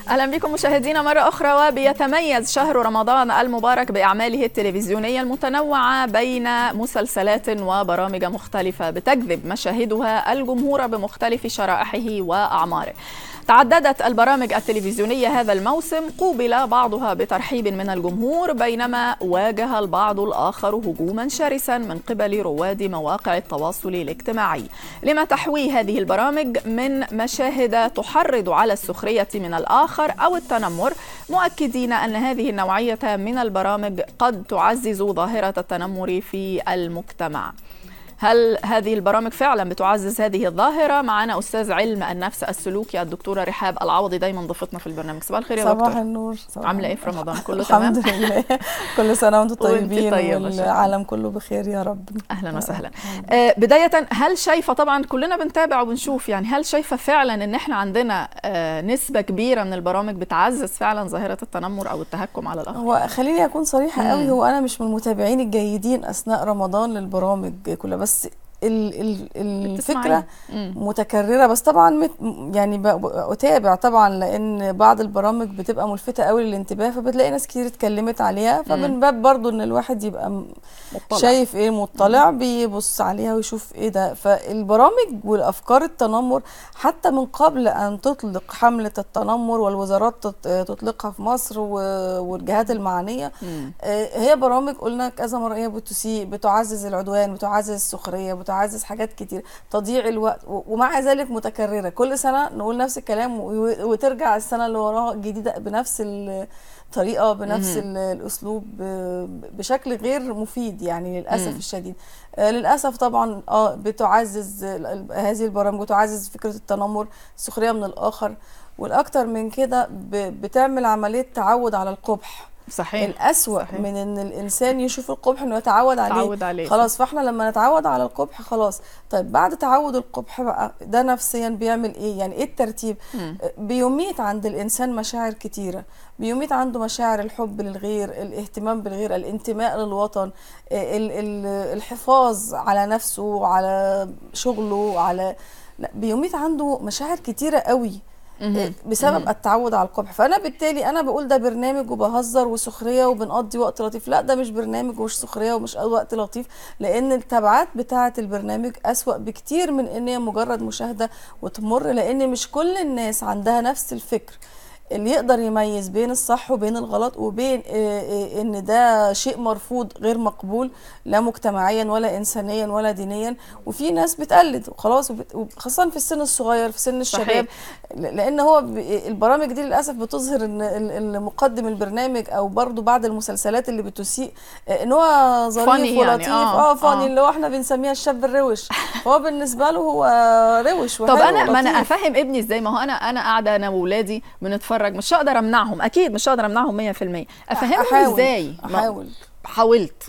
اهلا بكم مشاهدينا مره اخرى وبيتميز شهر رمضان المبارك باعماله التلفزيونيه المتنوعه بين مسلسلات وبرامج مختلفه بتجذب مشاهدها الجمهور بمختلف شرائحه واعماره تعددت البرامج التلفزيونية هذا الموسم قوبل بعضها بترحيب من الجمهور بينما واجه البعض الآخر هجوما شرسا من قبل رواد مواقع التواصل الاجتماعي لما تحوي هذه البرامج من مشاهد تحرض على السخرية من الآخر أو التنمر مؤكدين أن هذه النوعية من البرامج قد تعزز ظاهرة التنمر في المجتمع هل هذه البرامج فعلا بتعزز هذه الظاهره معنا استاذ علم النفس السلوكي الدكتوره رحاب العوضي دايما ضيفتنا في البرنامج صباح الخير يا دكتور صباح النور صباح عامله ايه في رمضان كله تمام الحمد لله كل سنه وانتم وانتي طيبين طيبة، والعالم كله بخير يا رب اهلا وسهلا آه بدايه هل شايفه طبعا كلنا بنتابع وبنشوف يعني هل شايفه فعلا ان احنا عندنا آه نسبه كبيره من البرامج بتعزز فعلا ظاهره التنمر او التهكم على الاخر هو خليني اكون صريحه مم. قوي هو انا مش من المتابعين الجيدين اثناء رمضان للبرامج كلها بس ال ال الفكره مم. متكرره بس طبعا مت يعني ب- ب- اتابع طبعا لان بعض البرامج بتبقى ملفته قوي للانتباه فبتلاقي ناس كتير اتكلمت عليها فمن باب برضو ان الواحد يبقى م- مطلع. شايف ايه مطلع بيبص عليها ويشوف ايه ده فالبرامج والافكار التنمر حتى من قبل ان تطلق حمله التنمر والوزارات تط- تطلقها في مصر و- والجهات المعنيه مم. آه، هي برامج قلنا كذا مره هي بتسيء بتعزز العدوان بتعزز السخريه بتعزز حاجات كتير تضييع الوقت و- ومع ذلك متكرره كل سنه نقول نفس الكلام و- وترجع السنه اللي وراها جديده بنفس الطريقه بنفس مهم. ال- الاسلوب ب- بشكل غير مفيد يعني للاسف مم. الشديد آه، للاسف طبعا اه بتعزز ال- ال- هذه البرامج بتعزز فكره التنمر السخريه من الاخر والاكتر من كده ب- بتعمل عمليه تعود على القبح صحيح الأسوأ صحيح. من ان الانسان يشوف القبح انه يتعود عليه تعود عليه خلاص فاحنا لما نتعود على القبح خلاص طيب بعد تعود القبح بقى ده نفسيا بيعمل ايه يعني ايه الترتيب مم. بيميت عند الانسان مشاعر كتيره بيميت عنده مشاعر الحب للغير الاهتمام بالغير الانتماء للوطن ال- ال- الحفاظ على نفسه على شغله على لا بيميت عنده مشاعر كتيره قوي مهم. بسبب مهم. التعود على القبح فانا بالتالي انا بقول ده برنامج وبهزر وسخريه وبنقضي وقت لطيف لا ده مش برنامج ومش سخريه ومش وقت لطيف لان التبعات بتاعه البرنامج اسوا بكتير من ان هي مجرد مشاهده وتمر لان مش كل الناس عندها نفس الفكر اللي يقدر يميز بين الصح وبين الغلط وبين آه، آه، ان ده شيء مرفوض غير مقبول لا مجتمعيا ولا انسانيا ولا دينيا وفي ناس بتقلد وخلاص وبت- وخاصه في السن الصغير في سن صحيح. الشباب ل- لان هو ب- البرامج دي للاسف بتظهر ان ال- المقدم البرنامج او برضو بعض المسلسلات اللي بتسيء آه، ان هو Funny ظريف يعني، ولطيف آه، اه فاني آه. اللي هو احنا بنسميها الشاب الروش هو بالنسبه له هو روش طب وحلو انا ما انا ولطيف. افهم ابني ازاي ما هو انا انا قاعده انا واولادي بنتفرج مش هقدر امنعهم اكيد مش هقدر امنعهم 100% افهمهم أحاول- ازاي ما- احاول حاولت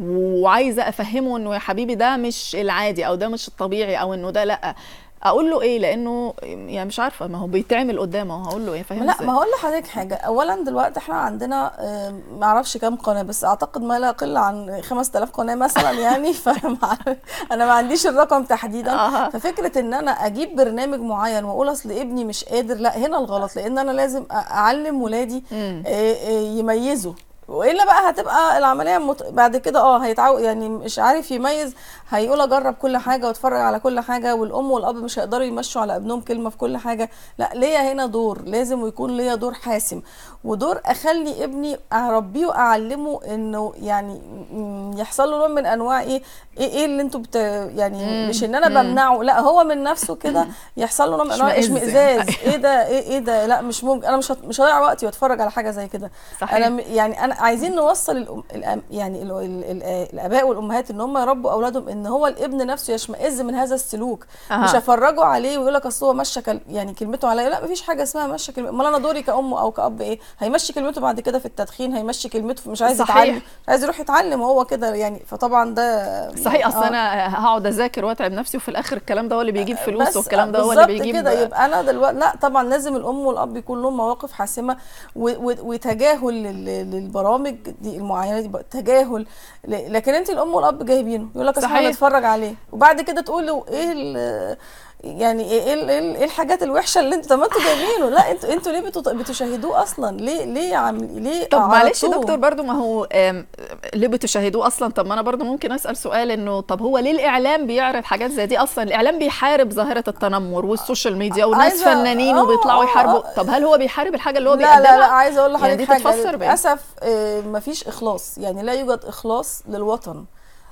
وعايزه افهمه انه يا حبيبي ده مش العادي او ده مش الطبيعي او انه ده لا اقول له ايه لانه يعني مش عارفه ما هو بيتعمل قدامه هقول له ايه فاهم لا ما هقول لحضرتك حاجه اولا دلوقتي احنا عندنا آه، ما اعرفش كام قناه بس اعتقد ما لا يقل عن 5000 قناه مثلا يعني فانا انا ما عنديش الرقم تحديدا آه. ففكره ان انا اجيب برنامج معين واقول اصل ابني مش قادر لا هنا الغلط لان انا لازم أ- اعلم ولادي مم. آه، آه، يميزوا والا بقى هتبقى العمليه مت... بعد كده اه هيتعود يعني مش عارف يميز هيقول اجرب كل حاجه واتفرج على كل حاجه والام والاب مش هيقدروا يمشوا على ابنهم كلمه في كل حاجه لا ليا هنا دور لازم يكون ليا دور حاسم ودور اخلي ابني اربيه واعلمه انه يعني م- يحصل له نوع من انواع ايه ايه, إيه اللي انتوا بت... يعني مم. مش ان انا مم. بمنعه لا هو من نفسه كده يحصل له نوع من انواع اشمئز اشمئزاز يعني. ايه ده ايه, ايه ده لا مش ممكن انا مش هت- مش هضيع وقتي واتفرج على حاجه زي كده صحيح. انا م- يعني انا عايزين نوصل الأم الأم يعني ال ال ال الاباء والامهات ان هم يربوا اولادهم ان هو الابن نفسه يشمئز من هذا السلوك أها. مش افرجه عليه ويقول لك اصل هو مشى كل يعني كلمته عليا لا مفيش حاجه اسمها مشى كلمته امال انا دوري كأم او كأب ايه هيمشي كلمته بعد كده في التدخين هيمشي كلمته في مش عايز صحيح. يتعلم مش عايز يروح يتعلم هو كده يعني فطبعا ده صحيح اصل آه. انا هقعد اذاكر واتعب نفسي وفي الاخر الكلام ده هو اللي بيجيب فلوس بس والكلام ده هو اللي بالظبط بيجيب كده يبقى انا دلوقتي لا طبعا لازم الام والاب يكون لهم مواقف حاسمه و- و- وتجاهل لل- للبرامج دي المعينه دي بقى تجاهل ل- لكن انت الام والاب جايبينه يقول لك اصل صحيح. نتفرج عليه وبعد كده تقول له ايه ال- يعني ايه ايه ايه إيه الحاجات الوحشه اللي انتوا طب ما انتوا جايبينه لا انتوا انتوا ليه بتط- بتشاهدوه اصلا ليه ليه عم ليه طب معلش يا عرضتوه؟ دكتور برضو ما هو آم، ليه بتشاهدوه اصلا طب ما انا برضو ممكن اسال سؤال انه طب هو ليه الاعلام بيعرض حاجات زي دي اصلا الاعلام بيحارب ظاهره التنمر والسوشيال ميديا والناس عايزة- فنانين آه، وبيطلعوا آه، يحاربوا آه. طب هل هو بيحارب الحاجه اللي هو لا بيقدمها لا لا عايزه اقول يعني لحضرتك دي حاجه تتفسر بإيه؟ للاسف آه، مفيش اخلاص يعني لا يوجد اخلاص للوطن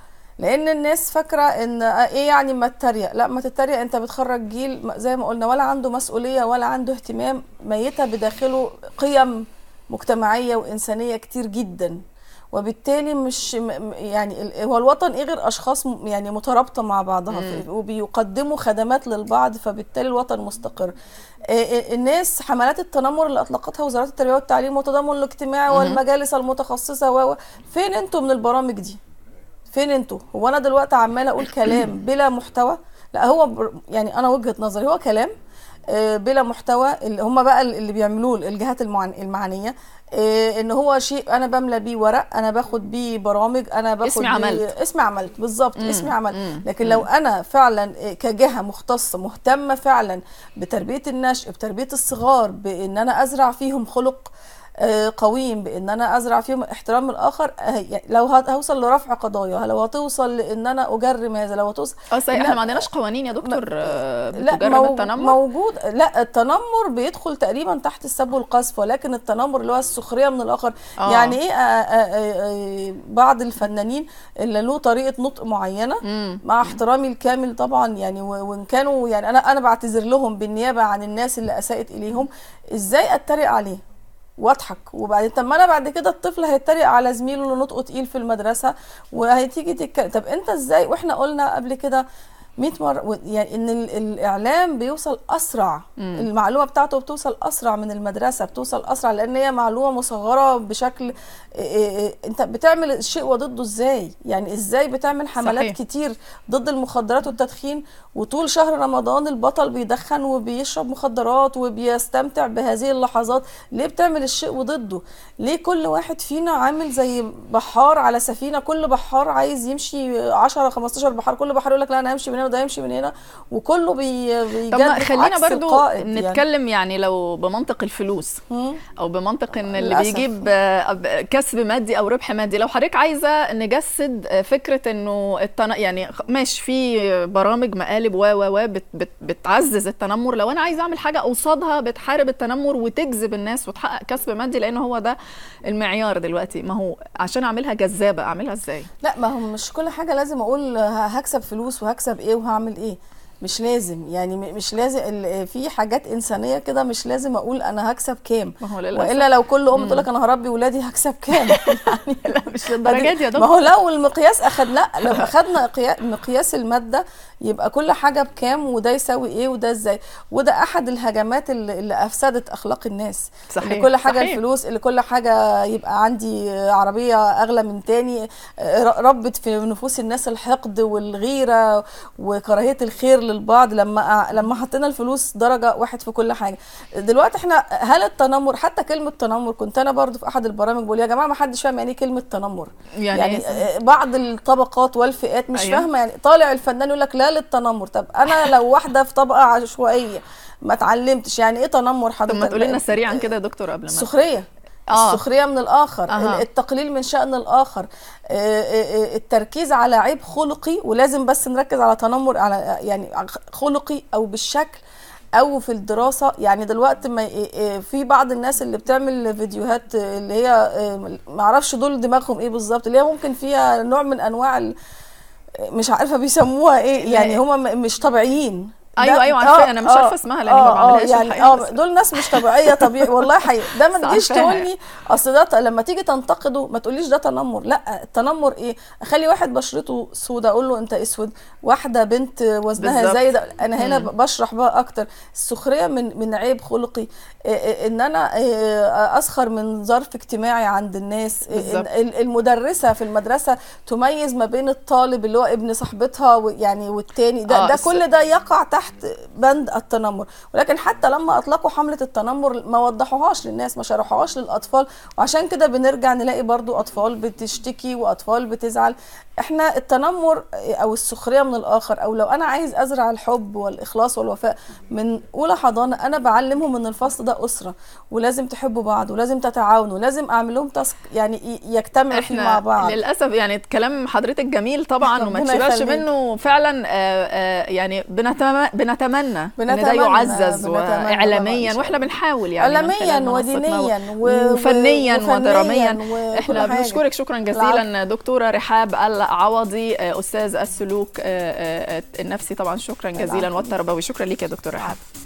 لان الناس فاكره ان آه، ايه يعني ما تتريق لا ما تتريق انت بتخرج جيل م- زي ما قلنا ولا عنده مسؤوليه ولا عنده اهتمام ميته بداخله قيم مجتمعيه وانسانيه كتير جدا وبالتالي مش م- م- يعني ال- هو الوطن ايه غير اشخاص م- يعني مترابطه مع بعضها في- وبيقدموا خدمات للبعض فبالتالي الوطن مستقر آه، آه، الناس حملات التنمر اللي اطلقتها وزاره التربيه والتعليم والتضامن الاجتماعي والمجالس المتخصصه و و- فين انتوا من البرامج دي فين انتوا هو انا دلوقتي عماله اقول كلام بلا محتوى لا هو بر- يعني انا وجهه نظري هو كلام آه، بلا محتوى اللي هم بقى اللي بيعملوه الجهات المعن- المعنيه آه، ان هو شيء انا بملى بيه ورق انا باخد بيه برامج انا باخد اسمي بيه عملت. اسمي عملت بالظبط اسمي عملت مم، لكن لو انا فعلا آه، كجهه مختصه مهتمه فعلا بتربيه النشء بتربيه الصغار بان انا ازرع فيهم خلق آه، قويم بان انا ازرع فيهم احترام الاخر آه، يعني لو هت- هوصل لرفع قضايا لو هتوصل لان انا اجرم هذا لو هتوصل اه صحيح لا. احنا ما عندناش قوانين يا دكتور آه، لا بتجرب مو التنمر موجود لا التنمر بيدخل تقريبا تحت السب والقذف ولكن التنمر اللي هو السخريه من الاخر آه. يعني ايه آه، آه، آه، آه، بعض الفنانين اللي له طريقه نطق معينه مم. مع احترامي الكامل طبعا يعني و- وان كانوا يعني انا انا بعتذر لهم بالنيابه عن الناس اللي اساءت اليهم ازاي اتريق عليه واضحك وبعدين طب ما انا بعد كده الطفل هيتريق على زميله اللي نطقه تقيل في المدرسه وهتيجي تتكلم طب انت ازاي واحنا قلنا قبل كده 100 مره و- يعني ان ال- الاعلام بيوصل اسرع مم. المعلومه بتاعته بتوصل اسرع من المدرسه بتوصل اسرع لان هي معلومه مصغره بشكل إيه إيه إيه انت بتعمل الشيء وضده ازاي يعني ازاي بتعمل حملات صحيح. كتير ضد المخدرات والتدخين وطول شهر رمضان البطل بيدخن وبيشرب مخدرات وبيستمتع بهذه اللحظات ليه بتعمل الشيء وضده ليه كل واحد فينا عامل زي بحار على سفينه كل بحار عايز يمشي 10 15 بحار كل بحار يقول لك لا انا همشي من هنا وده يمشي من هنا وكله بي طب ما بيجدف خلينا عكس برضو القائد يعني. نتكلم يعني لو بمنطق الفلوس مم. او بمنطق ان اللي للأسف. بيجيب آه، ب- كسب مادي او ربح مادي لو حضرتك عايزه نجسد آه، فكره انه التن... يعني خ- ماشي في برامج مقالب و و و بت... بت... بتعزز التنمر لو انا عايزه اعمل حاجه قصادها بتحارب التنمر وتجذب الناس وتحقق كسب مادي لان هو ده المعيار دلوقتي ما هو عشان اعملها جذابه اعملها ازاي لا ما هو مش كل حاجه لازم اقول ه- هكسب فلوس وهكسب ايه وهعمل ايه مش لازم يعني م- مش لازم ال- في حاجات انسانيه كده مش لازم اقول انا هكسب كام ما هو للاسف والا لو كل ام تقول لك انا هربي ولادي هكسب كام يعني لا مش للدرجه دي يا ما دكتور هو لو المقياس اخد لا لو اخدنا قيا- مقياس الماده يبقى كل حاجه بكام وده يساوي ايه وده ازاي وده احد الهجمات اللي, اللي افسدت اخلاق الناس صحيح، اللي كل حاجه صحيح. الفلوس اللي كل حاجه يبقى عندي عربيه اغلى من تاني ر- ربت في نفوس الناس الحقد والغيره وكراهيه الخير للبعض لما لما حطينا الفلوس درجه واحد في كل حاجه دلوقتي احنا هل التنمر حتى كلمه تنمر كنت انا برضو في احد البرامج بقول يا جماعه ما حدش فاهم يعني ايه كلمه تنمر يعني, يعني إيه؟ آه، بعض الطبقات والفئات مش أيوة. فاهمه يعني طالع الفنان يقول لك لا للتنمر طب انا لو واحده في طبقه عشوائيه ما اتعلمتش يعني ايه تنمر طب حضرتك ما تقولي لنا سريعا كده يا دكتور قبل ما السخريه آه. السخريه من الاخر أها. التقليل من شان الاخر آه، آه، آه، التركيز على عيب خلقي ولازم بس نركز على تنمر على يعني خلقي او بالشكل او في الدراسه يعني دلوقتي ما آه، آه، في بعض الناس اللي بتعمل فيديوهات آه، اللي هي آه، معرفش دول دماغهم ايه بالظبط اللي هي ممكن فيها نوع من انواع ال- مش عارفه بيسموها ايه يعني هم مش طبيعيين أيوة، ده- أيوة، عارفة، أنا مش عارفة اسمها لأني ما بعملهاش يعني الحقيقة، بس- اه دول ناس مش طبيعيه طبيعي والله حقيقي ده ما بس تجيش عارفاها. تقول لي اصل ده ت- لما تيجي تنتقده ما تقوليش ده تنمر لا التنمر ايه اخلي واحد بشرته سودة اقول له انت اسود واحده بنت وزنها بالظبط. زي ده انا هنا مم. ب- بشرح بقى اكتر السخريه من من عيب خلقي إيه إيه ان انا إيه اسخر من ظرف اجتماعي عند الناس إيه بالظبط. إن ال- المدرسه في المدرسه تميز ما بين الطالب اللي هو ابن صاحبتها و- يعني والتاني ده آه، ده الس- كل ده يقع تحت تحت بند التنمر ولكن حتى لما اطلقوا حمله التنمر ما وضحوهاش للناس ما شرحوهاش للاطفال وعشان كده بنرجع نلاقي برضو اطفال بتشتكي واطفال بتزعل احنا التنمر او السخريه من الاخر او لو انا عايز ازرع الحب والاخلاص والوفاء من اولى حضانه انا بعلمهم ان الفصل ده اسره ولازم تحبوا بعض ولازم تتعاونوا لازم اعمل لهم تاسك يعني ي- يجتمعوا فيه مع احنا بعض للاسف يعني كلام حضرتك جميل طبعا وما ربنا تشبعش يخليك. منه فعلا آه، آه، يعني بنتم- بنتمنى ان ده بنتمنى- يعزز بنتمنى طبعاً إن واعلاميا شاء واحنا بنحاول يعني من علميا خلال منصتنا ودينيا و- وفنيا و- ودراميا وكل احنا حاجة. بنشكرك شكرا جزيلا دكتوره رحاب العوضي آه، استاذ السلوك آه، آه، النفسي طبعا شكرا جزيلا العفو. والتربوي شكرا ليك يا دكتور رحاب